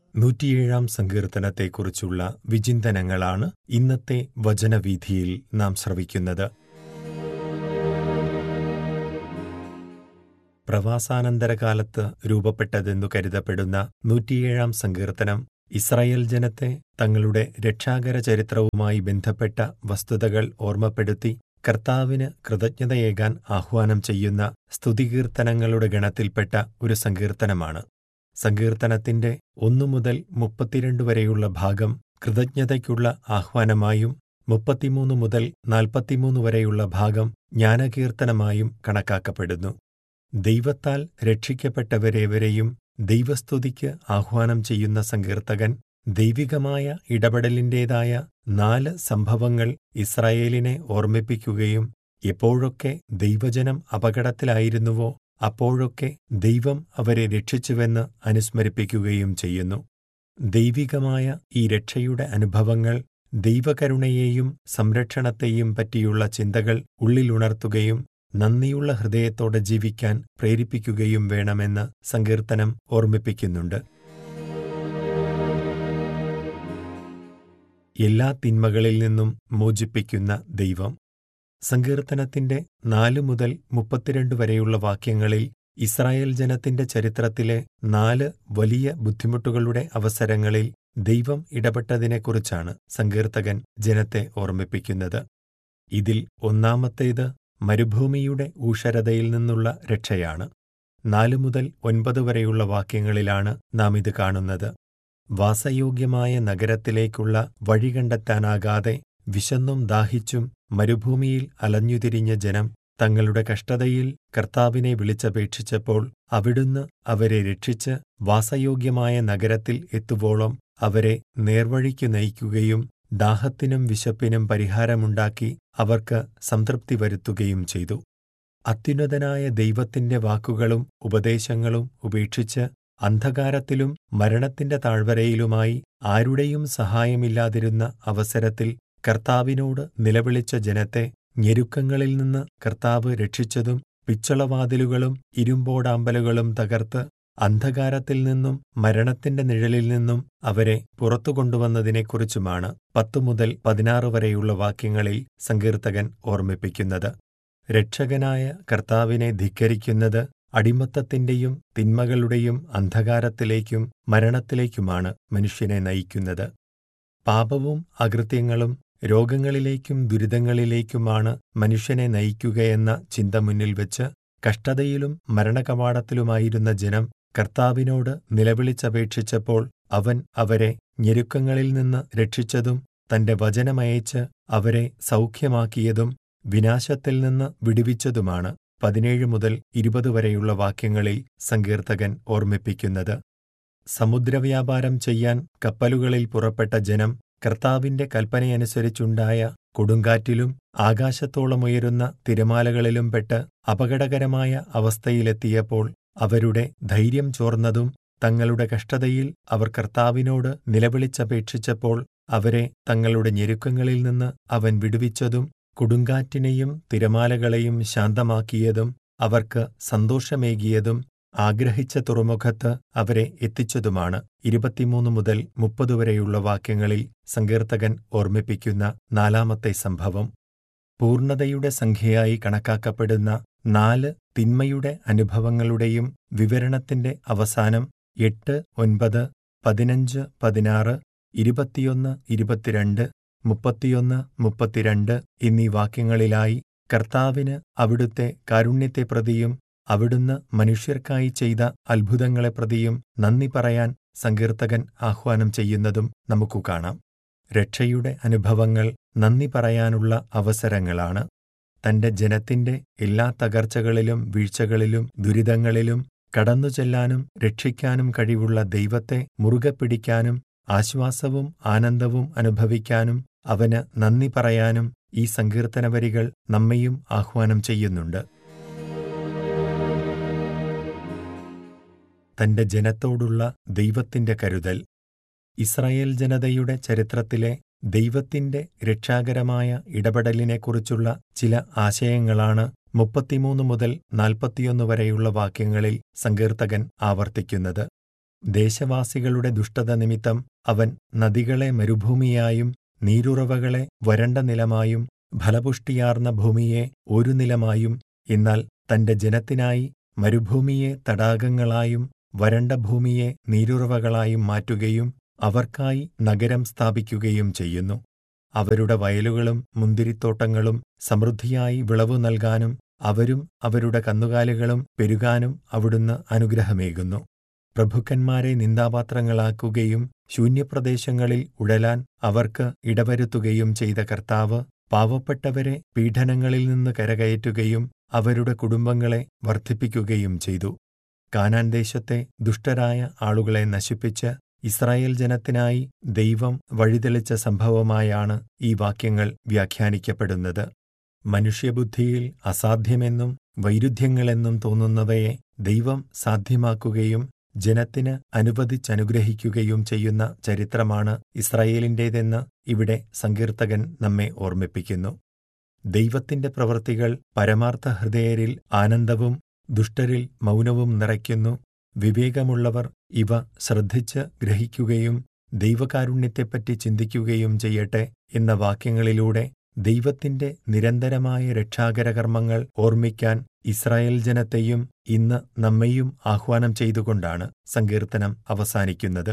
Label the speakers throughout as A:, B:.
A: നൂറ്റിയേഴാം സങ്കീർത്തനത്തെക്കുറിച്ചുള്ള വിചിന്തനങ്ങളാണ് ഇന്നത്തെ വചനവീഥിയിൽ നാം ശ്രവിക്കുന്നത് പ്രവാസാനന്തരകാലത്ത് രൂപപ്പെട്ടതെന്നു കരുതപ്പെടുന്ന നൂറ്റിയേഴാം സങ്കീർത്തനം ഇസ്രായേൽ ജനത്തെ തങ്ങളുടെ രക്ഷാകര ചരിത്രവുമായി ബന്ധപ്പെട്ട വസ്തുതകൾ ഓർമ്മപ്പെടുത്തി കർത്താവിന് കൃതജ്ഞതയേകാൻ ആഹ്വാനം ചെയ്യുന്ന സ്തുതികീർത്തനങ്ങളുടെ ഗണത്തിൽപ്പെട്ട ഒരു സങ്കീർത്തനമാണ് സങ്കീർത്തനത്തിന്റെ ഒന്നു മുതൽ മുപ്പത്തിരണ്ട് വരെയുള്ള ഭാഗം കൃതജ്ഞതയ്ക്കുള്ള ആഹ്വാനമായും മുപ്പത്തിമൂന്ന് മുതൽ നാൽപ്പത്തിമൂന്ന് വരെയുള്ള ഭാഗം ജ്ഞാനകീർത്തനമായും കണക്കാക്കപ്പെടുന്നു ദൈവത്താൽ രക്ഷിക്കപ്പെട്ടവരേവരെയും ദൈവസ്തുതിക്ക് ആഹ്വാനം ചെയ്യുന്ന സങ്കീർത്തകൻ ദൈവികമായ ഇടപെടലിന്റേതായ നാല് സംഭവങ്ങൾ ഇസ്രായേലിനെ ഓർമ്മിപ്പിക്കുകയും എപ്പോഴൊക്കെ ദൈവജനം അപകടത്തിലായിരുന്നുവോ അപ്പോഴൊക്കെ ദൈവം അവരെ രക്ഷിച്ചുവെന്ന് അനുസ്മരിപ്പിക്കുകയും ചെയ്യുന്നു ദൈവികമായ ഈ രക്ഷയുടെ അനുഭവങ്ങൾ ദൈവകരുണയെയും സംരക്ഷണത്തെയും പറ്റിയുള്ള ചിന്തകൾ ഉള്ളിലുണർത്തുകയും നന്ദിയുള്ള ഹൃദയത്തോടെ ജീവിക്കാൻ പ്രേരിപ്പിക്കുകയും വേണമെന്ന് സങ്കീർത്തനം ഓർമ്മിപ്പിക്കുന്നുണ്ട് എല്ലാ തിന്മകളിൽ നിന്നും മോചിപ്പിക്കുന്ന ദൈവം സങ്കീർത്തനത്തിന്റെ നാല് മുതൽ മുപ്പത്തിരണ്ട് വരെയുള്ള വാക്യങ്ങളിൽ ഇസ്രായേൽ ജനത്തിന്റെ ചരിത്രത്തിലെ നാല് വലിയ ബുദ്ധിമുട്ടുകളുടെ അവസരങ്ങളിൽ ദൈവം ഇടപെട്ടതിനെക്കുറിച്ചാണ് സങ്കീർത്തകൻ ജനത്തെ ഓർമ്മിപ്പിക്കുന്നത് ഇതിൽ ഒന്നാമത്തേത് മരുഭൂമിയുടെ ഊഷരതയിൽ നിന്നുള്ള രക്ഷയാണ് നാലു മുതൽ ഒൻപത് വരെയുള്ള വാക്യങ്ങളിലാണ് നാം ഇത് കാണുന്നത് വാസയോഗ്യമായ നഗരത്തിലേക്കുള്ള വഴി കണ്ടെത്താനാകാതെ വിശന്നും ദാഹിച്ചും മരുഭൂമിയിൽ അലഞ്ഞുതിരിഞ്ഞ ജനം തങ്ങളുടെ കഷ്ടതയിൽ കർത്താവിനെ വിളിച്ചപേക്ഷിച്ചപ്പോൾ അവിടുന്ന് അവരെ രക്ഷിച്ച് വാസയോഗ്യമായ നഗരത്തിൽ എത്തുവോളം അവരെ നേർവഴിക്കു നയിക്കുകയും ദാഹത്തിനും വിശപ്പിനും പരിഹാരമുണ്ടാക്കി അവർക്ക് സംതൃപ്തി വരുത്തുകയും ചെയ്തു അത്യുന്നതനായ ദൈവത്തിന്റെ വാക്കുകളും ഉപദേശങ്ങളും ഉപേക്ഷിച്ച് അന്ധകാരത്തിലും മരണത്തിന്റെ താഴ്വരയിലുമായി ആരുടെയും സഹായമില്ലാതിരുന്ന അവസരത്തിൽ കർത്താവിനോട് നിലവിളിച്ച ജനത്തെ ഞെരുക്കങ്ങളിൽ നിന്ന് കർത്താവ് രക്ഷിച്ചതും പിച്ചളവാതിലുകളും ഇരുമ്പോടാമ്പലുകളും തകർത്ത് അന്ധകാരത്തിൽ നിന്നും മരണത്തിന്റെ നിഴലിൽ നിന്നും അവരെ പുറത്തു കൊണ്ടുവന്നതിനെക്കുറിച്ചുമാണ് പത്തു മുതൽ പതിനാറ് വരെയുള്ള വാക്യങ്ങളിൽ സങ്കീർത്തകൻ ഓർമ്മിപ്പിക്കുന്നത് രക്ഷകനായ കർത്താവിനെ ധിക്കരിക്കുന്നത് അടിമത്തത്തിന്റെയും തിന്മകളുടെയും അന്ധകാരത്തിലേക്കും മരണത്തിലേക്കുമാണ് മനുഷ്യനെ നയിക്കുന്നത് പാപവും അകൃത്യങ്ങളും രോഗങ്ങളിലേക്കും ദുരിതങ്ങളിലേക്കുമാണ് മനുഷ്യനെ നയിക്കുകയെന്ന ചിന്ത മുന്നിൽ വെച്ച് കഷ്ടതയിലും മരണകവാടത്തിലുമായിരുന്ന ജനം കർത്താവിനോട് നിലവിളിച്ചപേക്ഷിച്ചപ്പോൾ അവൻ അവരെ ഞെരുക്കങ്ങളിൽ നിന്ന് രക്ഷിച്ചതും തന്റെ വചനമയച്ച് അവരെ സൗഖ്യമാക്കിയതും വിനാശത്തിൽ നിന്ന് വിടുവിച്ചതുമാണ് പതിനേഴ് മുതൽ ഇരുപത് വരെയുള്ള വാക്യങ്ങളിൽ സങ്കീർത്തകൻ ഓർമ്മിപ്പിക്കുന്നത് സമുദ്രവ്യാപാരം ചെയ്യാൻ കപ്പലുകളിൽ പുറപ്പെട്ട ജനം കർത്താവിന്റെ കൽപ്പനയനുസരിച്ചുണ്ടായ കൊടുങ്കാറ്റിലും ആകാശത്തോളമുയരുന്ന തിരമാലകളിലും പെട്ട് അപകടകരമായ അവസ്ഥയിലെത്തിയപ്പോൾ അവരുടെ ധൈര്യം ചോർന്നതും തങ്ങളുടെ കഷ്ടതയിൽ അവർ കർത്താവിനോട് നിലവിളിച്ചപേക്ഷിച്ചപ്പോൾ അവരെ തങ്ങളുടെ ഞെരുക്കങ്ങളിൽ നിന്ന് അവൻ വിടുവിച്ചതും കൊടുങ്കാറ്റിനെയും തിരമാലകളെയും ശാന്തമാക്കിയതും അവർക്ക് സന്തോഷമേകിയതും ആഗ്രഹിച്ച തുറമുഖത്ത് അവരെ എത്തിച്ചതുമാണ് ഇരുപത്തിമൂന്ന് മുതൽ മുപ്പത് വരെയുള്ള വാക്യങ്ങളിൽ സങ്കീർത്തകൻ ഓർമ്മിപ്പിക്കുന്ന നാലാമത്തെ സംഭവം പൂർണ്ണതയുടെ സംഖ്യയായി കണക്കാക്കപ്പെടുന്ന നാല് തിന്മയുടെ അനുഭവങ്ങളുടെയും വിവരണത്തിന്റെ അവസാനം എട്ട് ഒൻപത് പതിനഞ്ച് പതിനാറ് ഇരുപത്തിയൊന്ന് ഇരുപത്തിരണ്ട് മുപ്പത്തിയൊന്ന് മുപ്പത്തിരണ്ട് എന്നീ വാക്യങ്ങളിലായി കർത്താവിന് അവിടുത്തെ കാരുണ്യത്തെ പ്രതിയും അവിടുന്ന് മനുഷ്യർക്കായി ചെയ്ത അത്ഭുതങ്ങളെ പ്രതിയും നന്ദി പറയാൻ സങ്കീർത്തകൻ ആഹ്വാനം ചെയ്യുന്നതും നമുക്കു കാണാം രക്ഷയുടെ അനുഭവങ്ങൾ നന്ദി പറയാനുള്ള അവസരങ്ങളാണ് തന്റെ ജനത്തിന്റെ എല്ലാ തകർച്ചകളിലും വീഴ്ചകളിലും ദുരിതങ്ങളിലും കടന്നുചെല്ലാനും രക്ഷിക്കാനും കഴിവുള്ള ദൈവത്തെ മുറുകെ പിടിക്കാനും ആശ്വാസവും ആനന്ദവും അനുഭവിക്കാനും അവന് നന്ദി പറയാനും ഈ സങ്കീർത്തനവരികൾ നമ്മെയും ആഹ്വാനം ചെയ്യുന്നുണ്ട് തന്റെ ജനത്തോടുള്ള ദൈവത്തിന്റെ കരുതൽ ഇസ്രായേൽ ജനതയുടെ ചരിത്രത്തിലെ ദൈവത്തിന്റെ രക്ഷാകരമായ ഇടപെടലിനെക്കുറിച്ചുള്ള ചില ആശയങ്ങളാണ് മുപ്പത്തിമൂന്ന് മുതൽ നാൽപ്പത്തിയൊന്ന് വരെയുള്ള വാക്യങ്ങളിൽ സങ്കീർത്തകൻ ആവർത്തിക്കുന്നത് ദേശവാസികളുടെ ദുഷ്ടത നിമിത്തം അവൻ നദികളെ മരുഭൂമിയായും നീരുറവകളെ വരണ്ട നിലമായും ഫലപുഷ്ടിയാർന്ന ഭൂമിയെ ഒരു നിലമായും എന്നാൽ തന്റെ ജനത്തിനായി മരുഭൂമിയെ തടാകങ്ങളായും വരണ്ട ഭൂമിയെ നീരുറവകളായും മാറ്റുകയും അവർക്കായി നഗരം സ്ഥാപിക്കുകയും ചെയ്യുന്നു അവരുടെ വയലുകളും മുന്തിരിത്തോട്ടങ്ങളും സമൃദ്ധിയായി വിളവു നൽകാനും അവരും അവരുടെ കന്നുകാലികളും പെരുകാനും അവിടുന്ന് അനുഗ്രഹമേകുന്നു പ്രഭുക്കന്മാരെ നിന്ദാപാത്രങ്ങളാക്കുകയും ശൂന്യപ്രദേശങ്ങളിൽ ഉഴലാൻ അവർക്ക് ഇടവരുത്തുകയും ചെയ്ത കർത്താവ് പാവപ്പെട്ടവരെ പീഡനങ്ങളിൽ നിന്ന് കരകയറ്റുകയും അവരുടെ കുടുംബങ്ങളെ വർദ്ധിപ്പിക്കുകയും ചെയ്തു കാനാൻ ദേശത്തെ ദുഷ്ടരായ ആളുകളെ നശിപ്പിച്ച് ഇസ്രായേൽ ജനത്തിനായി ദൈവം വഴിതെളിച്ച സംഭവമായാണ് ഈ വാക്യങ്ങൾ വ്യാഖ്യാനിക്കപ്പെടുന്നത് മനുഷ്യബുദ്ധിയിൽ അസാധ്യമെന്നും വൈരുദ്ധ്യങ്ങളെന്നും തോന്നുന്നവയെ ദൈവം സാധ്യമാക്കുകയും ജനത്തിന് അനുവദിച്ചനുഗ്രഹിക്കുകയും ചെയ്യുന്ന ചരിത്രമാണ് ഇസ്രായേലിന്റേതെന്ന് ഇവിടെ സങ്കീർത്തകൻ നമ്മെ ഓർമ്മിപ്പിക്കുന്നു ദൈവത്തിന്റെ പ്രവൃത്തികൾ പരമാർത്ഥ ഹൃദയരിൽ ആനന്ദവും ദുഷ്ടരിൽ മൗനവും നിറയ്ക്കുന്നു വിവേകമുള്ളവർ ഇവ ശ്രദ്ധിച്ച് ഗ്രഹിക്കുകയും ദൈവകാരുണ്യത്തെപ്പറ്റി ചിന്തിക്കുകയും ചെയ്യട്ടെ എന്ന വാക്യങ്ങളിലൂടെ ദൈവത്തിന്റെ നിരന്തരമായ രക്ഷാകരകർമ്മങ്ങൾ ഓർമ്മിക്കാൻ ഇസ്രായേൽ ജനത്തെയും ഇന്ന് നമ്മെയും ആഹ്വാനം ചെയ്തുകൊണ്ടാണ് സങ്കീർത്തനം അവസാനിക്കുന്നത്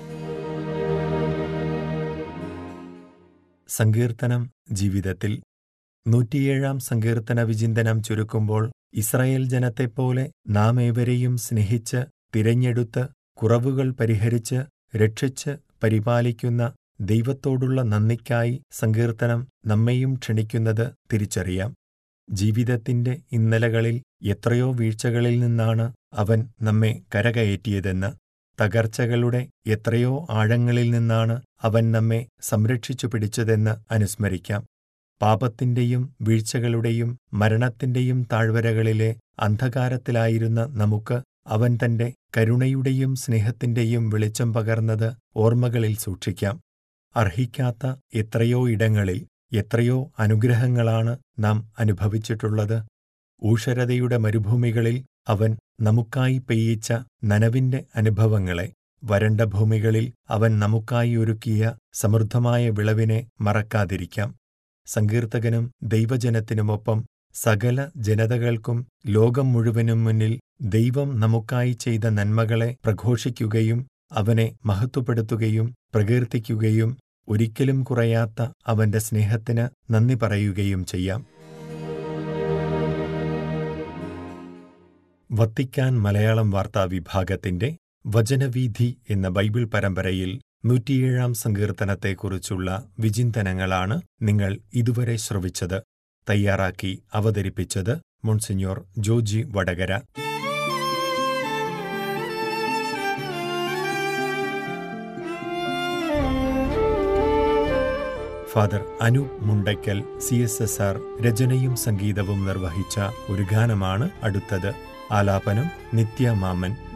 A: സങ്കീർത്തനം ജീവിതത്തിൽ നൂറ്റിയേഴാം സങ്കീർത്തന വിചിന്തനം ചുരുക്കുമ്പോൾ ഇസ്രായേൽ ജനത്തെപ്പോലെ നാം ഏവരെയും സ്നേഹിച്ച് തിരഞ്ഞെടുത്ത് കുറവുകൾ പരിഹരിച്ച് രക്ഷിച്ച് പരിപാലിക്കുന്ന ദൈവത്തോടുള്ള നന്ദിക്കായി സങ്കീർത്തനം നമ്മെയും ക്ഷണിക്കുന്നത് തിരിച്ചറിയാം ജീവിതത്തിന്റെ ഇന്നലകളിൽ എത്രയോ വീഴ്ചകളിൽ നിന്നാണ് അവൻ നമ്മെ കരകയറ്റിയതെന്ന് തകർച്ചകളുടെ എത്രയോ ആഴങ്ങളിൽ നിന്നാണ് അവൻ നമ്മെ സംരക്ഷിച്ചു പിടിച്ചതെന്ന് അനുസ്മരിക്കാം പാപത്തിന്റെയും വീഴ്ചകളുടെയും മരണത്തിന്റെയും താഴ്വരകളിലെ അന്ധകാരത്തിലായിരുന്ന നമുക്ക് അവൻ തന്റെ കരുണയുടെയും സ്നേഹത്തിന്റെയും വെളിച്ചം പകർന്നത് ഓർമ്മകളിൽ സൂക്ഷിക്കാം അർഹിക്കാത്ത എത്രയോ ഇടങ്ങളിൽ എത്രയോ അനുഗ്രഹങ്ങളാണ് നാം അനുഭവിച്ചിട്ടുള്ളത് ഊഷരതയുടെ മരുഭൂമികളിൽ അവൻ നമുക്കായി പെയ്യിച്ച നനവിന്റെ അനുഭവങ്ങളെ വരണ്ട ഭൂമികളിൽ അവൻ നമുക്കായി ഒരുക്കിയ സമൃദ്ധമായ വിളവിനെ മറക്കാതിരിക്കാം സങ്കീർത്തകനും ദൈവജനത്തിനുമൊപ്പം സകല ജനതകൾക്കും ലോകം മുഴുവനും മുന്നിൽ ദൈവം നമുക്കായി ചെയ്ത നന്മകളെ പ്രഘോഷിക്കുകയും അവനെ മഹത്വപ്പെടുത്തുകയും പ്രകീർത്തിക്കുകയും ഒരിക്കലും കുറയാത്ത അവന്റെ സ്നേഹത്തിന് നന്ദി പറയുകയും ചെയ്യാം വത്തിക്കാൻ മലയാളം വാർത്താ വിഭാഗത്തിന്റെ വചനവീഥി എന്ന ബൈബിൾ പരമ്പരയിൽ നൂറ്റിയേഴാം സങ്കീർത്തനത്തെക്കുറിച്ചുള്ള വിചിന്തനങ്ങളാണ് നിങ്ങൾ ഇതുവരെ ശ്രവിച്ചത് തയ്യാറാക്കി അവതരിപ്പിച്ചത് monsignor Joji Vadakara father Anoop Mundackal C S S R രചനയും സംഗീതവും നിർവഹിച്ച ഒരു ഗാനമാണ് അടുത്തത് ആലാപനം നിത്യ മാമൻ